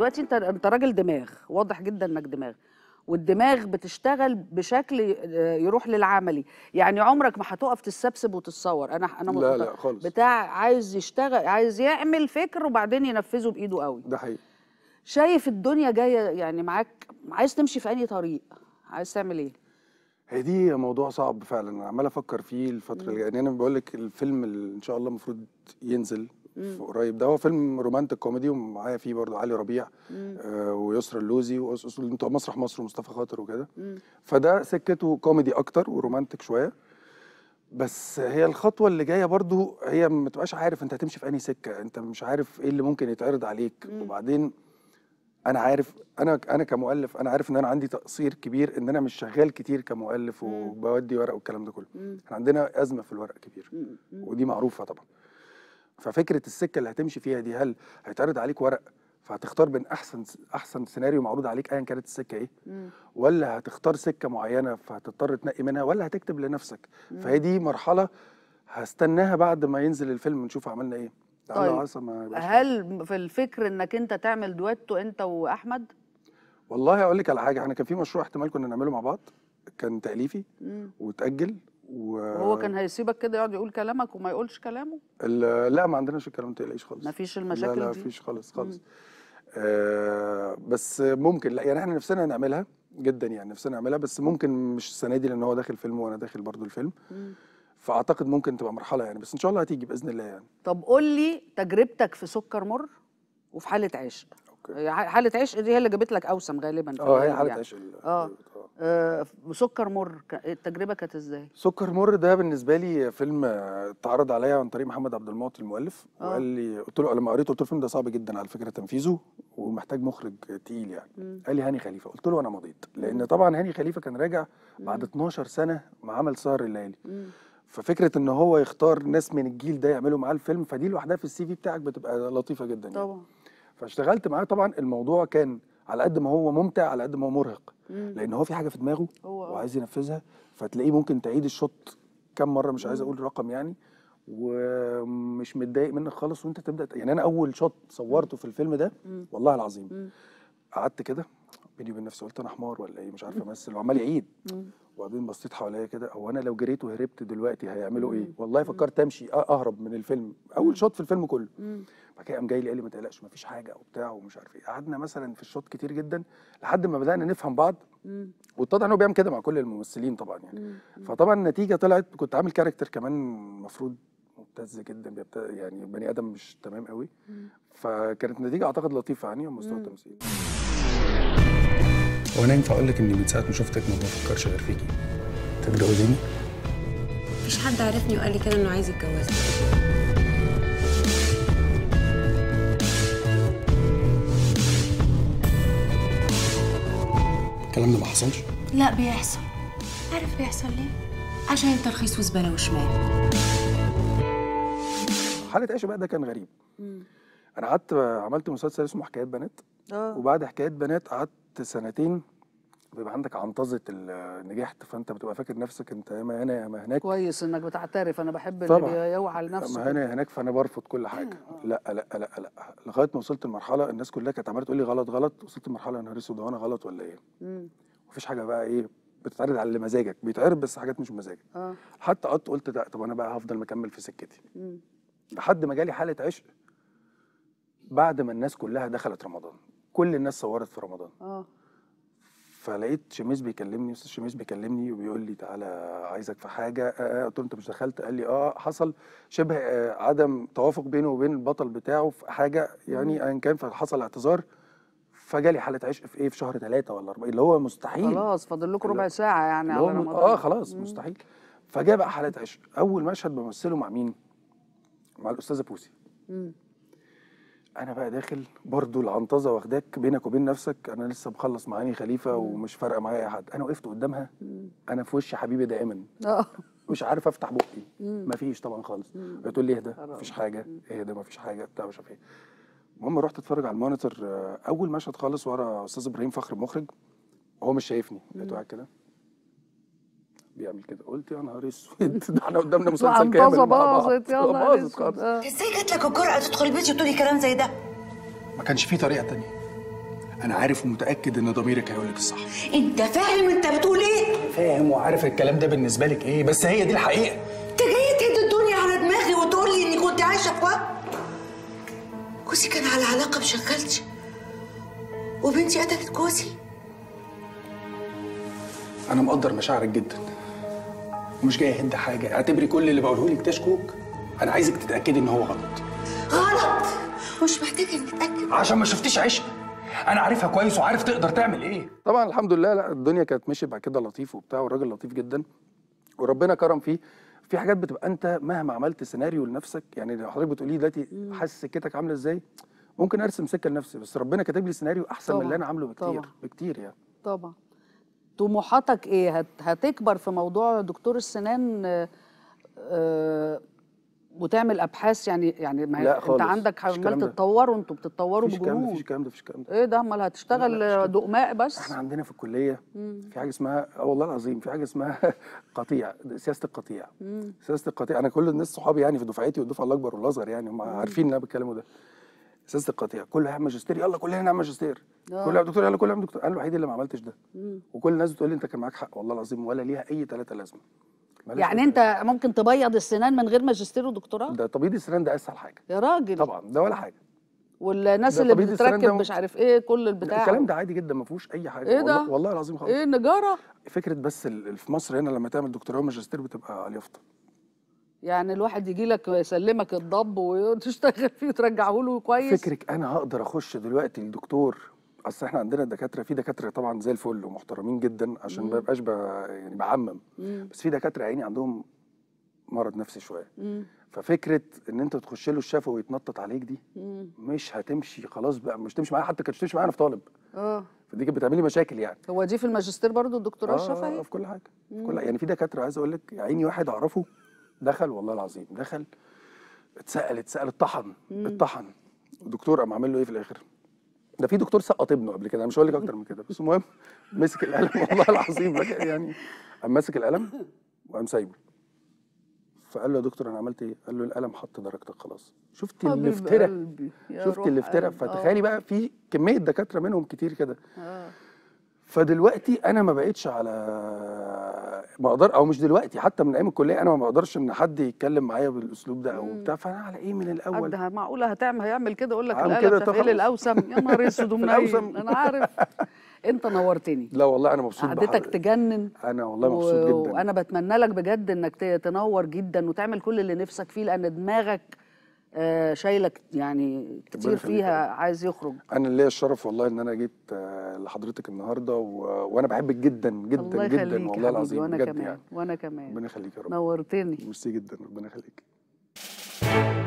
دلوقتي انت انت راجل دماغ واضح جدا انك دماغ والدماغ بتشتغل بشكل آه، يروح للعملي يعني عمرك ما هتقف تتسبسب وتتصور انا انا لا مقتنع. لا خالص بتاع عايز يشتغل عايز يعمل فكر وبعدين ينفذه بايده قوي ده حقيقي شايف الدنيا جايه يعني معاك عايز تمشي في انهي طريق عايز تعمل ايه هي دي موضوع صعب فعلا انا عمال افكر فيه الفتره اللي يعني انا بقول لك الفيلم اللي ان شاء الله المفروض ينزل في قريب ده هو فيلم رومانتك كوميدي ومعايا فيه برضه علي ربيع آه ويسرا اللوزي وأس- بتوع مسرح مصر ومصطفى خاطر وكده فده سكته كوميدي اكتر ورومانتك شويه بس هي الخطوه اللي جايه برضو هي ما تبقاش عارف انت هتمشي في انهي سكه انت مش عارف ايه اللي ممكن يتعرض عليك وبعدين انا عارف انا انا كمؤلف انا عارف ان انا عندي تقصير كبير ان انا مش شغال كتير كمؤلف وبودي ورق والكلام ده كله احنا عندنا ازمه في الورق كبير ودي معروفه طبعا ففكره السكه اللي هتمشي فيها دي هل هيتعرض عليك ورق فهتختار بين احسن احسن سيناريو معروض عليك ايا كانت السكه ايه ولا هتختار سكه معينه فهتضطر تنقي منها ولا هتكتب لنفسك فهي دي مرحله هستناها بعد ما ينزل الفيلم نشوف عملنا ايه لعل طيب. وعسى ما يبقاش هل في الفكر انك انت تعمل دويتو انت واحمد والله اقول لك على حاجه احنا كان في مشروع احتمال كنا نعمله مع بعض كان تاليفي وتاجل و... وهو كان هيسيبك كده يقعد يقول كلامك وما يقولش كلامه ال- لا ما عندناش الكلام ما تقلقيش خالص مفيش لا المشاكل لا دي مفيش خالص خالص آه بس ممكن لا يعني احنا نفسنا نعملها جدا يعني نفسنا نعملها بس ممكن مش السنه دي لان هو داخل فيلم وانا داخل برضو الفيلم فاعتقد ممكن تبقى مرحله يعني بس ان شاء الله هتيجي باذن الله يعني طب قول لي تجربتك في سكر مر وفي حاله عشق اوكي حاله عشق دي هي اللي جابت لك اوسم غالبا في اه هي الغالب حاله يعني. عشق ال- آه. آه. آه سكر مر ك- التجربه كانت ازاي سكر مر ده بالنسبه لي فيلم آه، اتعرض عليا عن طريق محمد عبد المعطي المؤلف آه. وقال لي قلت له لما قريته قلت له الفيلم ده صعب جدا على فكره تنفيذه ومحتاج مخرج تقيل يعني قال لي هاني خليفه قلت له انا مضيت لان طبعا هاني خليفه كان راجع بعد 12 سنه مع عمل سهر الليالي ففكره ان هو يختار ناس من الجيل ده يعملوا معاه الفيلم فدي لوحدها في السي في بتاعك بتبقى لطيفه جدا يعني. طبعا فاشتغلت معاه طبعا الموضوع كان على قد ما هو ممتع على قد ما هو مرهق لان هو في حاجه في دماغه هو آه. وعايز ينفذها فتلاقيه ممكن تعيد الشوط كم مره مش عايز اقول رقم يعني ومش متضايق منك خالص وانت تبدا يعني انا اول شوط صورته في الفيلم ده والله العظيم قعدت كده بيني وبين نفسي قلت انا حمار ولا ايه مش عارف امثل وعمال يعيد وبعدين بصيت حواليا كده هو انا لو جريت وهربت دلوقتي هيعملوا ايه والله فكرت امشي أ- اهرب من الفيلم اول شوط في الفيلم كله بعد كده قام جاي لي قال لي ما تقلقش ما فيش حاجه وبتاع ومش عارف ايه قعدنا مثلا في الشوط كتير جدا لحد ما بدانا نفهم بعض واتضح انه بيعمل كده مع كل الممثلين طبعا يعني فطبعا النتيجه طلعت كنت عامل كاركتر كمان المفروض مبتز جدا بيبت... يعني بني ادم مش تمام قوي فكانت النتيجه اعتقد لطيفه يعني على مستوى التمثيل هو انا ينفع اقول لك اني من ساعه ما شفتك ما بفكرش غير فيكي تتجوزيني؟ مفيش حد عرفني وقال لي كده انه عايز يتجوزني الكلام ده ما حصلش لا بيحصل عارف بيحصل ليه عشان انت رخيص وزباله وشمال حاله عيش بقى ده كان غريب انا قعدت عملت مسلسل اسمه حكايات بنات اه وبعد حكايات بنات قعدت سنتين بيبقى عندك عنطزه ال- نجحت فانت بتبقى فاكر نفسك انت يا ما هنا يا ما هناك كويس انك بتعترف انا بحب اللي طبعا. بيوعى لنفسه ما هنا يا هناك فانا برفض كل حاجه لا لا لا لا لغايه ما وصلت لمرحله الناس كلها كانت عماله تقول لي غلط غلط وصلت لمرحله انا اسود هو انا غلط ولا ايه؟ مم. مفيش حاجه بقى ايه بتتعرض على اللي مزاجك بيتعرض بس حاجات مش مزاجك اه حتى قعدت قلت لا طب انا بقى هفضل مكمل في سكتي مم. لحد ما جالي حاله عشق بعد ما الناس كلها دخلت رمضان كل الناس صورت في رمضان اه فلقيت شميس بيكلمني استاذ شميس بيكلمني وبيقول لي تعالى عايزك في حاجه آه آه. قلت له انت مش دخلت قال لي اه حصل شبه آه عدم توافق بينه وبين البطل بتاعه في حاجه يعني ايا كان فحصل اعتذار فجالي حاله عشق في ايه في شهر ثلاثة ولا أربعة اللي هو مستحيل خلاص فاضل لكم اللي ربع هو- ساعه يعني اللي هو على م- رمضان اه خلاص مستحيل فجاء بقى حاله عشق اول مشهد بمثله مع مين مع الاستاذه بوسي مم. انا بقى داخل برضو العنطزه واخداك بينك وبين نفسك انا لسه مخلص مع هاني خليفه ومش فارقه معايا اي حد انا وقفت قدامها انا في وش حبيبي دائما اه مش عارف افتح بقي مفيش طبعا خالص بتقول لي اهدى مفيش حاجه اهدى مفيش حاجه بتاع مش عارف ايه المهم رحت اتفرج على المونيتور آه، اول مشهد خالص ورا استاذ ابراهيم فخر المخرج هو مش شايفني لقيته قاعد كده بيعمل كده قلت يا نهار اسود ده احنا قدامنا مسلسل كامل العنطزه مع بعض. باظت يا آه، نهار باظت اسود خالص آه. ازاي جات لك الجرأة تدخل البيت وتقولي كلام زي ده؟ ما كانش في طريقه تانية انا عارف ومتاكد ان ضميرك هيقول لك الصح انت فاهم انت بتقول ايه فاهم وعارف الكلام ده بالنسبه لك ايه بس هي دي الحقيقه انت جاي تهد الدنيا على دماغي وتقول لي اني كنت عايشه في وهم جوزي كان على علاقه بشغلتي وبنتي قتلت جوزي انا مقدر مشاعرك جدا ومش جاي اهد حاجه اعتبري كل اللي بقوله لك ده شكوك انا عايزك تتاكدي ان هو غلط غلط مش محتاجه اني اتاكد عشان ما شفتيش عشق انا عارفها كويس وعارف تقدر تعمل ايه طبعا الحمد لله لا الدنيا كانت ماشيه بعد كده لطيف وبتاع والراجل لطيف جدا وربنا كرم فيه في حاجات بتبقى انت مهما عملت سيناريو لنفسك يعني لو حضرتك بتقولي دلوقتي حاسس سكتك عامله ازاي ممكن ارسم سكه لنفسي بس ربنا كاتب لي سيناريو احسن من طبعاً، اللي انا عامله بكتير طبعاً. بكتير يعني طبعا طموحاتك ايه هت... هتكبر في موضوع دكتور السنان آه، آه، وتعمل ابحاث يعني يعني ما هي- لا انت خالص، عندك مفيش الكلام عمال ده. تتطوروا انتوا بتتطوروا مفيش الكلام ده بجنون مفيش الكلام ده مفيش الكلام ده ايه ده امال هتشتغل لا، لا، مش كده. دقماء بس احنا عندنا في الكليه في حاجه اسمها اه والله العظيم في حاجه اسمها قطيع سياسه القطيع سياسه القطيع انا كل الناس صحابي يعني في دفعتي والدفعه الاكبر والاصغر يعني هم عارفين اللي انا بتكلمه ده سياسه القطيع كل هيعمل ماجستير يلا كلنا نعمل ماجستير آه. كل دكتور يلا كل يعمل دكتور انا الوحيد اللي ما عملتش ده وكل الناس بتقول لي انت كان معاك حق والله العظيم ولا ليها اي ثلاثه لازمه مالهاش يعني أي انت ممكن تبيض السنان من غير ماجستير ودكتوراه ده تبييض السنان ده اسهل حاجه يا راجل طبعا ده ولا حاجه والناس ده اللي تبييض السنان بتتركب ده مش عارف ايه كل لا، البتاع الكلام ده عادي جدا ما فيهوش اي حاجه إيه ده؟ والله, والله العظيم خالص ايه نجاره فكره بس ال- في مصر هنا لما تعمل دكتوراه وماجستير بتبقى على اليافطه يعني الواحد يجي لك يسلمك الضب وتشتغل فيه وترجعه له كويس فكرك انا هقدر اخش دلوقتي الدكتور اصل احنا عندنا دكاتره في دكاتره طبعا زي الفل ومحترمين جدا عشان ما يبقاش ب- يعني بعمم بس في دكاتره عيني عندهم مرض نفسي شويه مم. ففكره ان انت تخش له الشفوي ويتنطط عليك دي مم. مش هتمشي خلاص بقى مش تمشي معايا حتى كانت تمشي معايا انا في طالب اه فدي كانت بتعمل لي مشاكل يعني هو دي في الماجستير برضو الدكتوراه الشفهي في كل حاجه في كل يعني في دكاتره عايز اقول لك يا عيني واحد اعرفه دخل والله العظيم دخل اتسال اتسال اتطحن اتطحن الدكتور قام عامل له ايه في الاخر ده في دكتور سقط ابنه قبل كده انا مش هقول لك اكتر من كده بس المهم مسك القلم والله العظيم لك يعني قام ماسك القلم وقام سايبه فقال له يا دكتور انا عملت ايه؟ قال له القلم حط درجتك خلاص شفت حبيب الافتراء قلبي، يا شفت روح الافتراء قلبي. فتخيلي بقى في كميه دكاتره منهم كتير كده آه. فدلوقتي انا ما بقتش على ما اقدر او مش دلوقتي حتى من ايام الكليه انا ما بقدرش ان حد يتكلم معايا بالاسلوب ده او بتاع فانا على ايه من الاول حد معقوله هتعمل هيعمل كده يقول لك عامل القلم كده تفعيل تخلص. الاوسم يا نهار اسود ومنيل الأوسم. انا عارف انت نورتني لا والله انا مبسوط قعدتك بحضرتك. تجنن انا والله مبسوط و- جدا وانا بتمنى لك بجد انك ت- تنور جدا وتعمل كل اللي نفسك فيه لان دماغك آه، شايلك يعني كتير يخليك يا فيها رب. عايز يخرج انا ليا الشرف والله ان انا جيت آه، لحضرتك النهارده و... وانا بحبك جدا جدا الله جدا يخليك يا والله حبيبي العظيم وانا بجد كمان يعني وانا كمان ربنا يخليك يا رب نورتني ميرسي جدا ربنا يخليك